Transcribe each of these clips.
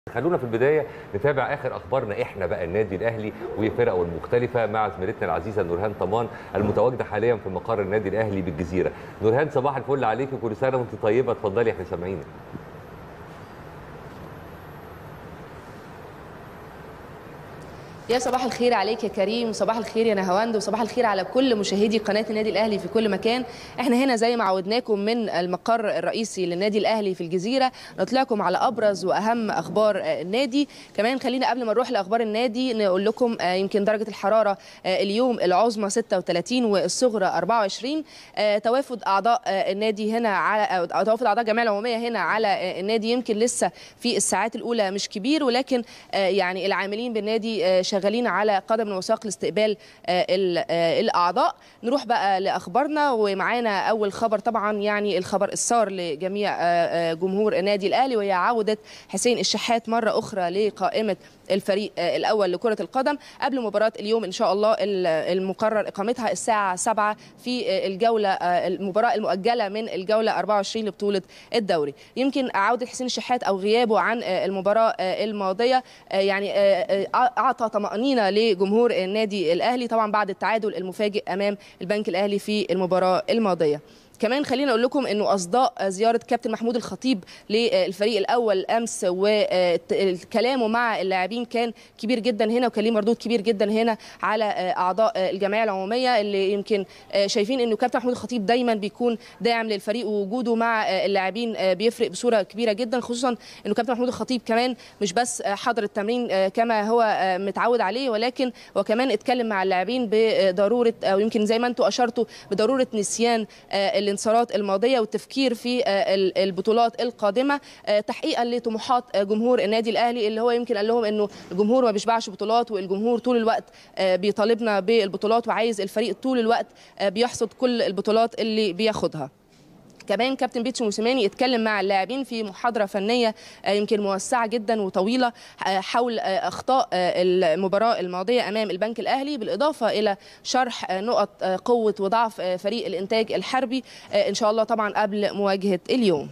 خلونا في البدايه نتابع اخر اخبارنا احنا بقى النادي الاهلي وفرقه المختلفه مع زميلتنا العزيزه نورهان طمان المتواجده حاليا في مقر النادي الاهلي بالجزيره نورهان صباح الفل عليك وكل سنه وانت طيبه اتفضلي احنا سامعينك يا صباح الخير عليك يا كريم وصباح الخير يا نهاوند وصباح الخير على كل مشاهدي قناه النادي الاهلي في كل مكان احنا هنا زي ما عودناكم من المقر الرئيسي للنادي الاهلي في الجزيره نطلعكم على ابرز واهم اخبار النادي كمان خلينا قبل ما نروح لاخبار النادي نقول لكم يمكن درجه الحراره اليوم العظمى 36 والصغرى 24 توافد اعضاء النادي هنا على توافد اعضاء الجمعيه العموميه هنا على النادي يمكن لسه في الساعات الاولى مش كبير ولكن يعني العاملين بالنادي شغالين على قدم وساق لاستقبال الاعضاء نروح بقى لاخبارنا ومعانا اول خبر طبعا يعني الخبر السار لجميع جمهور النادي الاهلي وهي عوده حسين الشحات مره اخرى لقائمه الفريق الاول لكره القدم قبل مباراه اليوم ان شاء الله المقرر اقامتها الساعه 7 في الجوله المباراه المؤجله من الجوله 24 لبطوله الدوري يمكن عوده حسين الشحات او غيابه عن المباراه الماضيه يعني اعطى طمانينه لجمهور النادي الاهلي طبعا بعد التعادل المفاجئ امام البنك الاهلي في المباراه الماضيه كمان خلينا اقول لكم انه اصداء زياره كابتن محمود الخطيب للفريق الاول امس وكلامه مع اللاعبين كان كبير جدا هنا وكان ليه مردود كبير جدا هنا على اعضاء الجمعيه العموميه اللي يمكن شايفين انه كابتن محمود الخطيب دايما بيكون داعم للفريق ووجوده مع اللاعبين بيفرق بصوره كبيره جدا خصوصا انه كابتن محمود الخطيب كمان مش بس حضر التمرين كما هو متعود عليه ولكن هو كمان اتكلم مع اللاعبين بضروره او يمكن زي ما انتم اشرتوا بضروره نسيان الانتصارات الماضيه والتفكير في البطولات القادمه تحقيقا لطموحات جمهور النادي الاهلي اللي هو يمكن قال لهم انه الجمهور ما بيشبعش بطولات والجمهور طول الوقت بيطالبنا بالبطولات وعايز الفريق طول الوقت بيحصد كل البطولات اللي بياخدها كمان كابتن بيتسو موسيماني اتكلم مع اللاعبين في محاضره فنيه يمكن موسعه جدا وطويله حول اخطاء المباراه الماضيه امام البنك الاهلي بالاضافه الى شرح نقط قوه وضعف فريق الانتاج الحربي ان شاء الله طبعا قبل مواجهه اليوم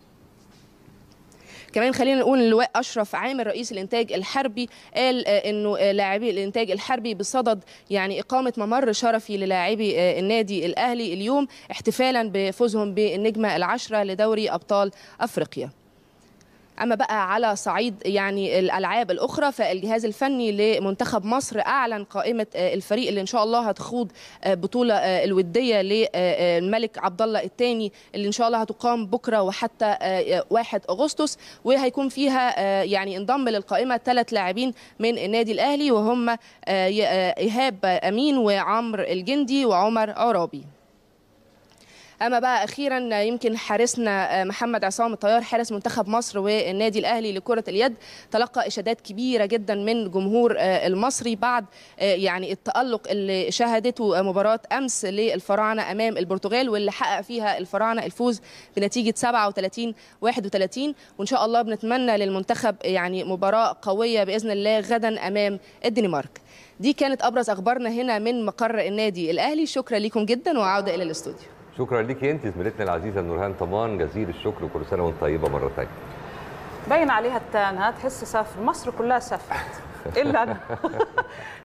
كمان خلينا نقول اللواء اشرف عامر رئيس الانتاج الحربي قال انه لاعبي الانتاج الحربي بصدد يعني اقامه ممر شرفي للاعبي النادي الاهلي اليوم احتفالا بفوزهم بالنجمه العشره لدوري ابطال افريقيا اما بقى على صعيد يعني الالعاب الاخرى فالجهاز الفني لمنتخب مصر اعلن قائمه الفريق اللي ان شاء الله هتخوض بطوله الوديه للملك عبد الله الثاني اللي ان شاء الله هتقام بكره وحتى 1 اغسطس وهيكون فيها يعني انضم للقائمه ثلاث لاعبين من النادي الاهلي وهم ايهاب امين وعمرو الجندي وعمر عرابي اما بقى اخيرا يمكن حارسنا محمد عصام الطيار حارس منتخب مصر والنادي الاهلي لكره اليد تلقى اشادات كبيره جدا من جمهور المصري بعد يعني التالق اللي شهدته مباراه امس للفراعنه امام البرتغال واللي حقق فيها الفراعنه الفوز بنتيجه 37 31 وان شاء الله بنتمنى للمنتخب يعني مباراه قويه باذن الله غدا امام الدنمارك دي كانت ابرز اخبارنا هنا من مقر النادي الاهلي شكرا لكم جدا وعوده الى الاستوديو شكرا ليكي انت زميلتنا العزيزه نورهان طمان جزيل الشكر وكل سنه وانت طيبه مره ثانيه باين عليها التانها تحس سافر مصر كلها سافرت الا انا